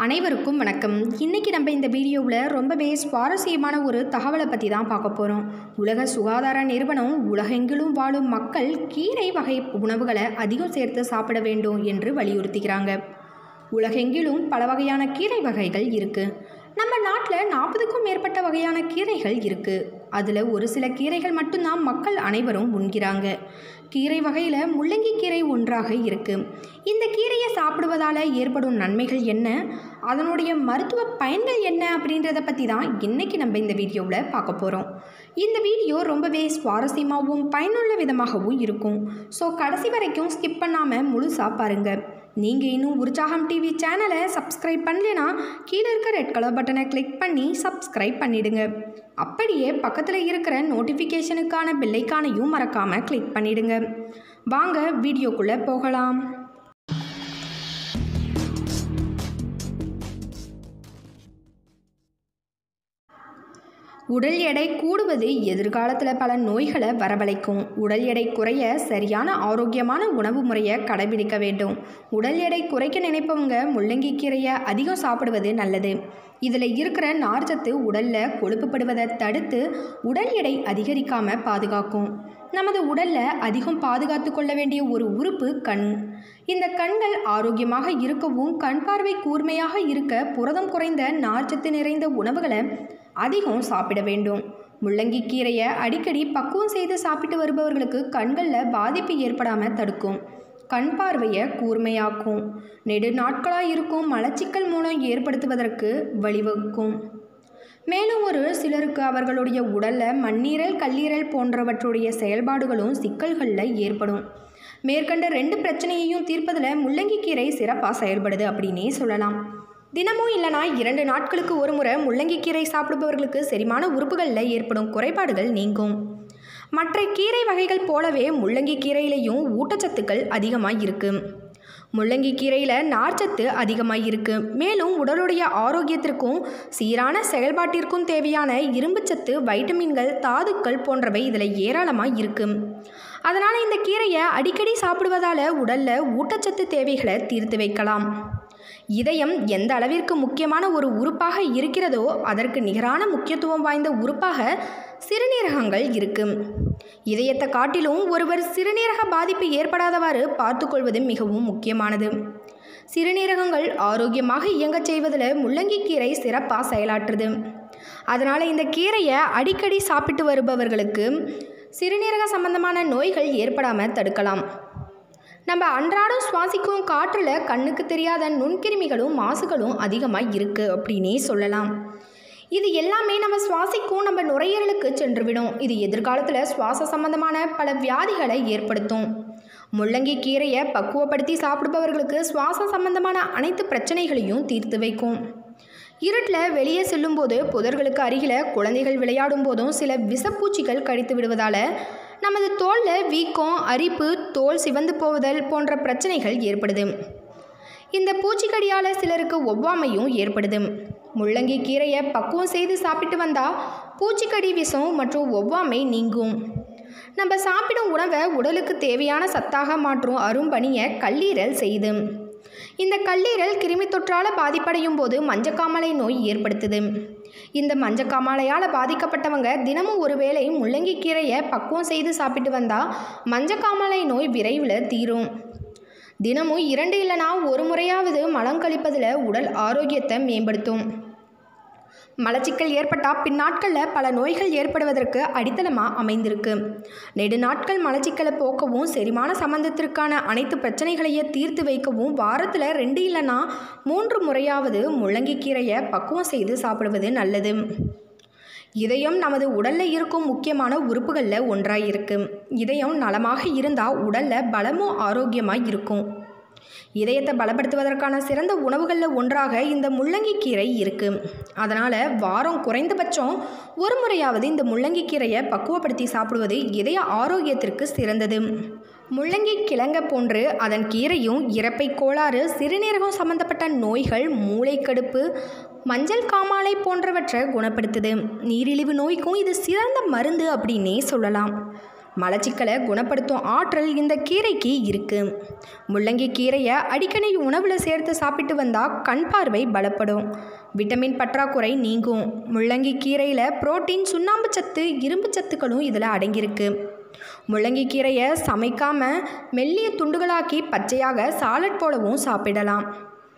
அனைவருக்கும் வணக்கம் இன்றைக்கி நம்ம இந்த வீடியோவில் ரொம்பவே சுவாரஸ்யமான ஒரு தகவலை பற்றி தான் பார்க்க போகிறோம் உலக சுகாதார நிறுவனம் உலகெங்கிலும் வாழும் மக்கள் கீரை வகை உணவுகளை அதிகம் சேர்த்து சாப்பிட வேண்டும் என்று வலியுறுத்துகிறாங்க உலகெங்கிலும் பல வகையான கீரை வகைகள் இருக்குது நம்ம நாட்டில் நாற்பதுக்கும் மேற்பட்ட வகையான கீரைகள் இருக்குது அதில் ஒரு சில கீரைகள் மட்டும்தான் மக்கள் அனைவரும் உண்கிறாங்க கீரை வகையில் முள்ளங்கி கீரை ஒன்றாக இருக்குது இந்த கீரையை சாப்பிடுவதால் ஏற்படும் நன்மைகள் என்ன அதனுடைய மருத்துவ பயன்கள் என்ன அப்படின்றத பற்றி தான் இன்றைக்கி நம்ம இந்த வீடியோவில் பார்க்க போகிறோம் இந்த வீடியோ ரொம்பவே சுவாரஸ்யமாகவும் பயனுள்ள விதமாகவும் இருக்கும் ஸோ கடைசி வரைக்கும் ஸ்கிப் பண்ணாமல் முழுசாக பாருங்கள் நீங்கள் இன்னும் உற்சாகம் டிவி சேனலை சப்ஸ்கிரைப் பண்ணலைன்னா கீழே இருக்க ரெட் கலர் பட்டனை கிளிக் பண்ணி சப்ஸ்கிரைப் பண்ணிடுங்க அப்படியே பக்கத்தில் இருக்கிற நோட்டிஃபிகேஷனுக்கான பெல்லைக்கானையும் மறக்காமல் கிளிக் பண்ணிடுங்க வாங்க வீடியோக்குள்ளே போகலாம் உடல் எடை கூடுவது எதிர்காலத்தில் பல நோய்களை வரவழைக்கும் உடல் எடை குறைய சரியான ஆரோக்கியமான உணவு முறையை கடைபிடிக்க வேண்டும் உடல் எடை குறைக்க நினைப்பவங்க முள்ளங்கி கீரையை அதிகம் சாப்பிடுவது நல்லது இதில் இருக்கிற நார்ச்சத்து உடலில் கொழுப்புப்படுவதை தடுத்து உடல் எடை அதிகரிக்காமல் பாதுகாக்கும் நமது உடலில் அதிகம் பாதுகாத்து கொள்ள வேண்டிய ஒரு உறுப்பு கண் இந்த கண்கள் ஆரோக்கியமாக இருக்கவும் கண் பார்வை கூர்மையாக இருக்க புரதம் குறைந்த நார்ச்சத்து நிறைந்த உணவுகளை அதிகம் சாப்பிட வேண்டும் முள்ளங்கி கீரையை அடிக்கடி பக்குவம் செய்து சாப்பிட்டு வருபவர்களுக்கு கண்களில் பாதிப்பு ஏற்படாமல் தடுக்கும் கண் பார்வையை கூர்மையாக்கும் நெடு நாட்களாக இருக்கும் மலச்சிக்கல் மூலம் ஏற்படுத்துவதற்கு வழிவகுக்கும் மேலும் ஒரு சிலருக்கு அவர்களுடைய உடலில் மண்ணீரல் கல்லீரல் போன்றவற்றுடைய செயல்பாடுகளும் சிக்கல்களில் ஏற்படும் மேற்கண்ட ரெண்டு பிரச்சனையையும் தீர்ப்பதில் முள்ளங்கி கீரை சிறப்பாக செயல்படுது அப்படின்னே சொல்லலாம் தினமும் இல்லைனா இரண்டு நாட்களுக்கு ஒரு முறை முள்ளங்கி கீரை சாப்பிடுபவர்களுக்கு செரிமான உறுப்புகளில் ஏற்படும் குறைபாடுகள் நீங்கும் மற்ற கீரை வகைகள் போலவே முள்ளங்கி கீரையிலையும் ஊட்டச்சத்துக்கள் அதிகமாக இருக்குது முள்ளங்கி கீரையில் நார்ச்சத்து அதிகமாக இருக்குது மேலும் உடலுடைய ஆரோக்கியத்திற்கும் சீரான செயல்பாட்டிற்கும் தேவையான இரும்புச்சத்து வைட்டமின்கள் தாதுக்கள் போன்றவை இதில் ஏராளமாக இருக்குது அதனால் இந்த கீரையை அடிக்கடி சாப்பிடுவதால் உடலில் ஊட்டச்சத்து தேவைகளை தீர்த்து வைக்கலாம் இதயம் எந்த அளவிற்கு முக்கியமான ஒரு உறுப்பாக இருக்கிறதோ அதற்கு நிகரான முக்கியத்துவம் வாய்ந்த உறுப்பாக சிறுநீரகங்கள் இருக்கும் இதயத்தை காட்டிலும் ஒருவர் சிறுநீரக பாதிப்பு ஏற்படாதவாறு பார்த்துக்கொள்வது மிகவும் முக்கியமானது சிறுநீரகங்கள் ஆரோக்கியமாக இயங்கச் செய்வதில் முள்ளங்கி கீரை சிறப்பாக செயலாற்றுது அதனால் இந்த கீரையை அடிக்கடி சாப்பிட்டு வருபவர்களுக்கு சிறுநீரக சம்பந்தமான நோய்கள் ஏற்படாமல் தடுக்கலாம் நம்ம அன்றாடம் சுவாசிக்கும் காற்றில் கண்ணுக்கு தெரியாத நுண்கிருமிகளும் மாசுகளும் அதிகமாக இருக்குது அப்படின்னே சொல்லலாம் இது எல்லாமே நம்ம சுவாசிக்கும் நம்ம நுரையீரலுக்கு சென்றுவிடும் இது எதிர்காலத்தில் சுவாச சம்பந்தமான பல வியாதிகளை ஏற்படுத்தும் முள்ளங்கி கீரையை பக்குவப்படுத்தி சாப்பிடுபவர்களுக்கு சுவாச சம்பந்தமான அனைத்து பிரச்சனைகளையும் தீர்த்து வைக்கும் இருட்டில் வெளியே செல்லும்போது புதர்களுக்கு அருகில் குழந்தைகள் விளையாடும் போதும் சில விஷப்பூச்சிகள் கடித்து விடுவதால் நமது தோலில் வீக்கம் அரிப்பு தோல் சிவந்து போவதல் போன்ற பிரச்சனைகள் ஏற்படுது இந்த பூச்சிக்கடியால் சிலருக்கு ஒவ்வாமையும் ஏற்படுது முள்ளங்கி கீரையை பக்குவம் செய்து சாப்பிட்டு வந்தால் பூச்சிக்கடி விஷம் மற்றும் ஒவ்வாமை நீங்கும் நம்ம சாப்பிடும் உணவை உடலுக்கு தேவையான சத்தாக மாற்றும் அரும்பணியை கல்லீரல் செய்து இந்த கல்லீரல் கிருமி தொற்றால் பாதிப்படையும் போது மஞ்சக்காமலை நோய் ஏற்படுத்துது இந்த மஞ்சக்காமலையால் பாதிக்கப்பட்டவங்க தினமும் ஒரு வேளை முள்ளங்கி கீரையை பக்குவம் செய்து சாப்பிட்டு வந்தால் மஞ்சக்காமலை நோய் விரைவில் தீரும் தினமும் இரண்டு இல்லைனா ஒரு முறையாவது மலம் கழிப்பதில் உடல் ஆரோக்கியத்தை மேம்படுத்தும் மலச்சிக்கல் ஏற்பட்டால் பின்னாட்களில் பல நோய்கள் ஏற்படுவதற்கு அடித்தளமாக அமைந்திருக்கு நெடுநாட்கள் மலச்சிக்கலை போக்கவும் செரிமான சம்பந்தத்திற்கான அனைத்து பிரச்சனைகளையும் தீர்த்து வைக்கவும் வாரத்தில் ரெண்டு இல்லைனா மூன்று முறையாவது முள்ளங்கி கீரையை பக்குவம் செய்து சாப்பிடுவது நல்லது இதயம் நமது உடலில் இருக்கும் முக்கியமான உறுப்புகளில் ஒன்றாக இருக்குது இதயம் நலமாக இருந்தால் உடலில் பலமும் ஆரோக்கியமாக இருக்கும் இதயத்தை பலப்படுத்துவதற்கான சிறந்த உணவுகளில் ஒன்றாக இந்த முள்ளங்கி கீரை இருக்குது அதனால் வாரம் குறைந்தபட்சம் ஒரு முறையாவது இந்த முள்ளங்கி கீரையை பக்குவப்படுத்தி சாப்பிடுவது இதய ஆரோக்கியத்திற்கு சிறந்தது முள்ளங்கி கிழங்க போன்று அதன் கீரையும் இறப்பை கோளாறு சிறுநீரகம் சம்பந்தப்பட்ட நோய்கள் மூளைக்கடுப்பு மஞ்சள் காமாலை போன்றவற்றை குணப்படுத்துது நீரிழிவு நோய்க்கும் இது சிறந்த மருந்து அப்படின்னே சொல்லலாம் மலச்சிக்கலை குணப்படுத்தும் ஆற்றல் இந்த கீரைக்கு இருக்கு முள்ளங்கி கீரையை அடிக்கடி உணவில் சேர்த்து சாப்பிட்டு வந்தால் கண் பார்வை பலப்படும் விட்டமின் பற்றாக்குறை நீங்கும் முள்ளங்கி கீரையில் புரோட்டீன் சுண்ணாம்பு சத்து இரும்பு சத்துக்களும் இதில் அடங்கியிருக்கு முள்ளங்கி கீரையை சமைக்காமல் மெல்லிய துண்டுகளாக்கி பச்சையாக சாலட் போலவும் சாப்பிடலாம்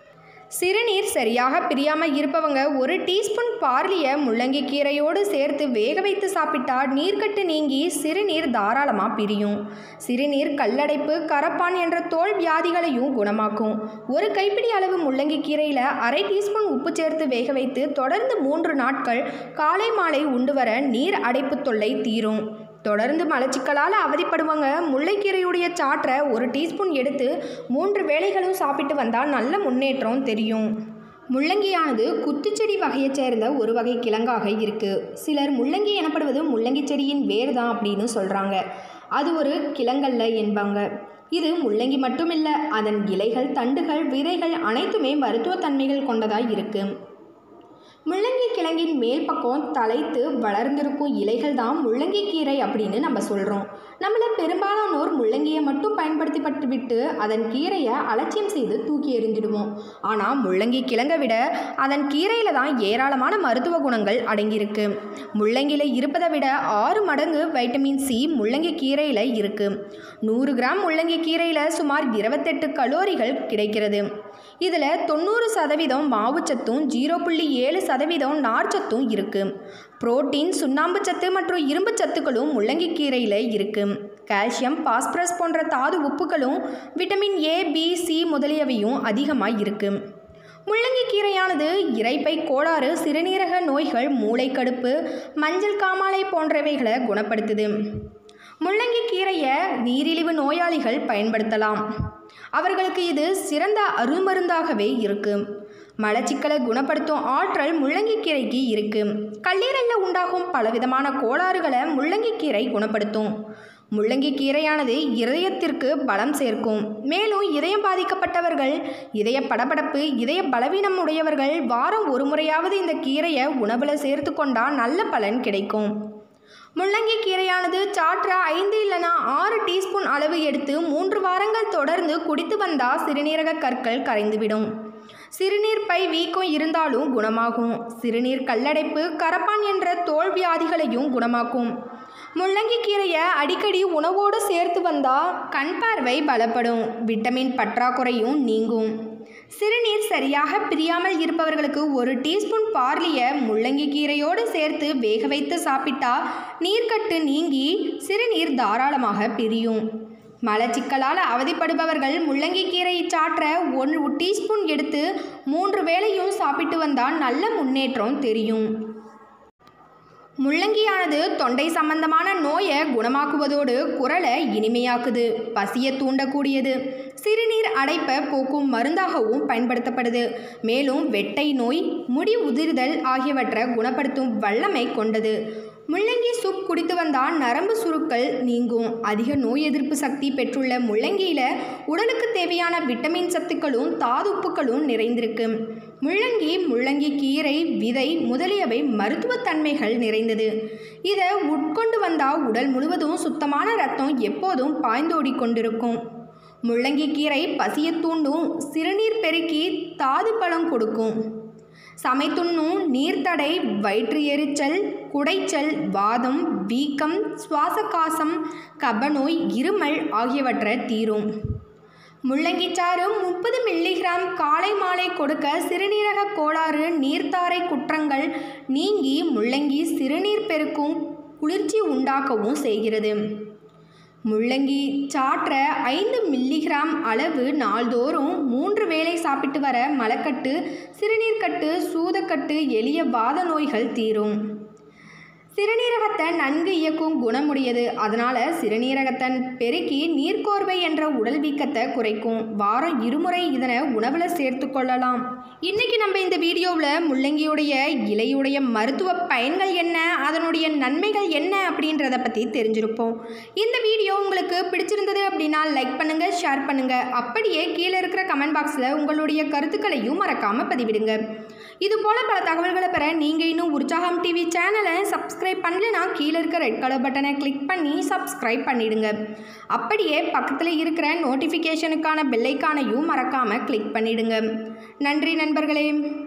சிறுநீர் சரியாக பிரியாமல் இருப்பவங்க ஒரு டீஸ்பூன் பார்லியை முள்ளங்கி கீரையோடு சேர்த்து வேக வைத்து சாப்பிட்டா நீர்க்கட்டு நீங்கி சிறுநீர் தாராளமாக பிரியும் சிறுநீர் கல்லடைப்பு கரப்பான் என்ற தோல் வியாதிகளையும் குணமாக்கும் ஒரு கைப்பிடி அளவு முள்ளங்கி கீரையில் அரை டீஸ்பூன் உப்பு சேர்த்து வேக வைத்து தொடர்ந்து மூன்று நாட்கள் காலை மாலை உண்டு வர நீர் அடைப்பு தொல்லை தீரும் தொடர்ந்து மலச்சிக்கலால் அவதிப்படுவங்க முல்லைக்கீரையுடைய சாற்றை ஒரு டீஸ்பூன் எடுத்து மூன்று வேளைகளும் சாப்பிட்டு வந்தால் நல்ல முன்னேற்றம் தெரியும் முள்ளங்கியானது குத்துச்செடி வகையைச் சேர்ந்த ஒரு வகை கிழங்காக இருக்குது சிலர் முள்ளங்கி எனப்படுவது முள்ளங்கி செடியின் வேர் தான் அப்படின்னு சொல்கிறாங்க அது ஒரு கிழங்கல்ல என்பாங்க இது முள்ளங்கி மட்டுமில்லை அதன் இலைகள் தண்டுகள் விதைகள் அனைத்துமே மருத்துவத்தன்மைகள் கொண்டதாக இருக்குது முள்ளங்கி கிழங்கின் மேல் பக்கம் தலைத்து வளர்ந்திருக்கும் இலைகள் தான் முள்ளங்கி கீரை அப்படின்னு நம்ம சொல்கிறோம் நம்மள பெரும்பாலானோர் முள்ளங்கியை மட்டும் பயன்படுத்திப்பட்டு விட்டு அதன் கீரையை அலட்சியம் செய்து தூக்கி எறிஞ்சிடுவோம் ஆனால் முள்ளங்கி கிழங்கை விட அதன் கீரையில் தான் ஏராளமான மருத்துவ குணங்கள் அடங்கியிருக்கு முள்ளங்கியில் இருப்பதை விட ஆறு மடங்கு வைட்டமின் சி முள்ளங்கி கீரையில் இருக்குது நூறு கிராம் முள்ளங்கி கீரையில் சுமார் இருபத்தெட்டு கலோரிகள் கிடைக்கிறது இதில் தொண்ணூறு சதவீதம் மாவுச்சத்தும் ஜீரோ புள்ளி ஏழு சதவீதம் நார்ச்சத்தும் இருக்குது புரோட்டீன் சுண்ணாம்பு சத்து மற்றும் இரும்பு சத்துக்களும் முள்ளங்கி கீரையில் இருக்குது கால்சியம் பாஸ்பரஸ் போன்ற தாது உப்புகளும் விட்டமின் ஏ பி சி முதலியவையும் அதிகமாக இருக்குது முள்ளங்கி கீரையானது இரைப்பை கோளாறு சிறுநீரக நோய்கள் மூளைக்கடுப்பு மஞ்சள் காமாலை போன்றவைகளை குணப்படுத்துது முள்ளங்கி கீரையை நீரிழிவு நோயாளிகள் பயன்படுத்தலாம் அவர்களுக்கு இது சிறந்த அருமருந்தாகவே இருக்கு மலச்சிக்கலை குணப்படுத்தும் ஆற்றல் முள்ளங்கி கீரைக்கு இருக்கு கல்லீரலில் உண்டாகும் பலவிதமான கோளாறுகளை முள்ளங்கி கீரை குணப்படுத்தும் முள்ளங்கி கீரையானது இதயத்திற்கு பலம் சேர்க்கும் மேலும் இதயம் பாதிக்கப்பட்டவர்கள் இதய படபடப்பு இதய பலவீனம் உடையவர்கள் வாரம் ஒரு முறையாவது இந்த கீரையை உணவில் சேர்த்து கொண்டால் நல்ல பலன் கிடைக்கும் முள்ளங்கி கீரையானது சாற்ற ஐந்து இல்லைனா ஆறு டீஸ்பூன் அளவு எடுத்து மூன்று வாரங்கள் தொடர்ந்து குடித்து வந்தால் சிறுநீரக கற்கள் கரைந்துவிடும் சிறுநீர் பை வீக்கம் இருந்தாலும் குணமாகும் சிறுநீர் கல்லடைப்பு கரப்பான் என்ற தோல் வியாதிகளையும் குணமாக்கும் முள்ளங்கி கீரையை அடிக்கடி உணவோடு சேர்த்து வந்தால் கண் பார்வை பலப்படும் விட்டமின் பற்றாக்குறையும் நீங்கும் சிறுநீர் சரியாக பிரியாமல் இருப்பவர்களுக்கு ஒரு டீஸ்பூன் பார்லியை முள்ளங்கி கீரையோடு சேர்த்து வேக வைத்து சாப்பிட்டா நீர்க்கட்டு நீங்கி சிறுநீர் தாராளமாக பிரியும் மலச்சிக்கலால் அவதிப்படுபவர்கள் முள்ளங்கி கீரை சாற்ற ஒன்று டீஸ்பூன் எடுத்து மூன்று வேளையும் சாப்பிட்டு வந்தால் நல்ல முன்னேற்றம் தெரியும் முள்ளங்கியானது தொண்டை சம்பந்தமான நோயை குணமாக்குவதோடு குரலை இனிமையாக்குது பசியை தூண்டக்கூடியது சிறுநீர் அடைப்பை போக்கும் மருந்தாகவும் பயன்படுத்தப்படுது மேலும் வெட்டை நோய் முடி உதிர்தல் ஆகியவற்றை குணப்படுத்தும் வல்லமை கொண்டது முள்ளங்கி சூப் குடித்து வந்தால் நரம்பு சுருக்கள் நீங்கும் அதிக நோய் எதிர்ப்பு சக்தி பெற்றுள்ள முள்ளங்கியில் உடலுக்கு தேவையான விட்டமின் சத்துக்களும் தாதுப்புக்களும் நிறைந்திருக்கு முள்ளங்கி முள்ளங்கி கீரை விதை முதலியவை மருத்துவத்தன்மைகள் நிறைந்தது இதை உட்கொண்டு வந்தால் உடல் முழுவதும் சுத்தமான ரத்தம் எப்போதும் பாய்ந்தோடி கொண்டிருக்கும் முள்ளங்கி கீரை பசியை தூண்டும் சிறுநீர் பெருக்கி தாது பழம் கொடுக்கும் சமைத்துண்ணும் நீர்த்தடை வயிற்று எரிச்சல் குடைச்சல் வாதம் வீக்கம் சுவாசக்காசம் கபநோய் இருமல் ஆகியவற்றை தீரும் முள்ளங்கி சாறு முப்பது மில்லிகிராம் காலை மாலை கொடுக்க சிறுநீரக கோளாறு நீர்த்தாரை குற்றங்கள் நீங்கி முள்ளங்கி சிறுநீர் பெருக்கும் குளிர்ச்சி உண்டாக்கவும் செய்கிறது முள்ளங்கி சாற்ற ஐந்து மில்லிகிராம் அளவு நாள்தோறும் மூன்று வேளை சாப்பிட்டு வர மலக்கட்டு சிறுநீர்க்கட்டு சூதக்கட்டு எளிய வாத நோய்கள் தீரும் சிறுநீரகத்தை நன்கு இயக்கும் குணமுடையது அதனால் சிறுநீரகத்தை பெருக்கி நீர்க்கோர்வை என்ற உடல் வீக்கத்தை குறைக்கும் வாரம் இருமுறை இதனை உணவில் சேர்த்து கொள்ளலாம் இன்றைக்கி நம்ம இந்த வீடியோவில் முள்ளங்கியுடைய இலையுடைய மருத்துவ பயன்கள் என்ன அதனுடைய நன்மைகள் என்ன அப்படின்றத பற்றி தெரிஞ்சிருப்போம் இந்த வீடியோ உங்களுக்கு பிடிச்சிருந்தது அப்படின்னா லைக் பண்ணுங்கள் ஷேர் பண்ணுங்கள் அப்படியே கீழே இருக்கிற கமெண்ட் பாக்ஸில் உங்களுடைய கருத்துக்களையும் மறக்காமல் பதிவிடுங்க இது போல் பல தகவல்களை பெற நீங்கள் இன்னும் உற்சாகம் டிவி சேனலை சப்ஸ்கிரைப் பண்ணலைன்னா கீழே இருக்க ரெட் கலர் பட்டனை கிளிக் பண்ணி சப்ஸ்கிரைப் பண்ணிடுங்க அப்படியே பக்கத்தில் இருக்கிற நோட்டிஃபிகேஷனுக்கான பெல்லைக்கானையும் மறக்காமல் கிளிக் பண்ணிடுங்க நன்றி நண்பர்களே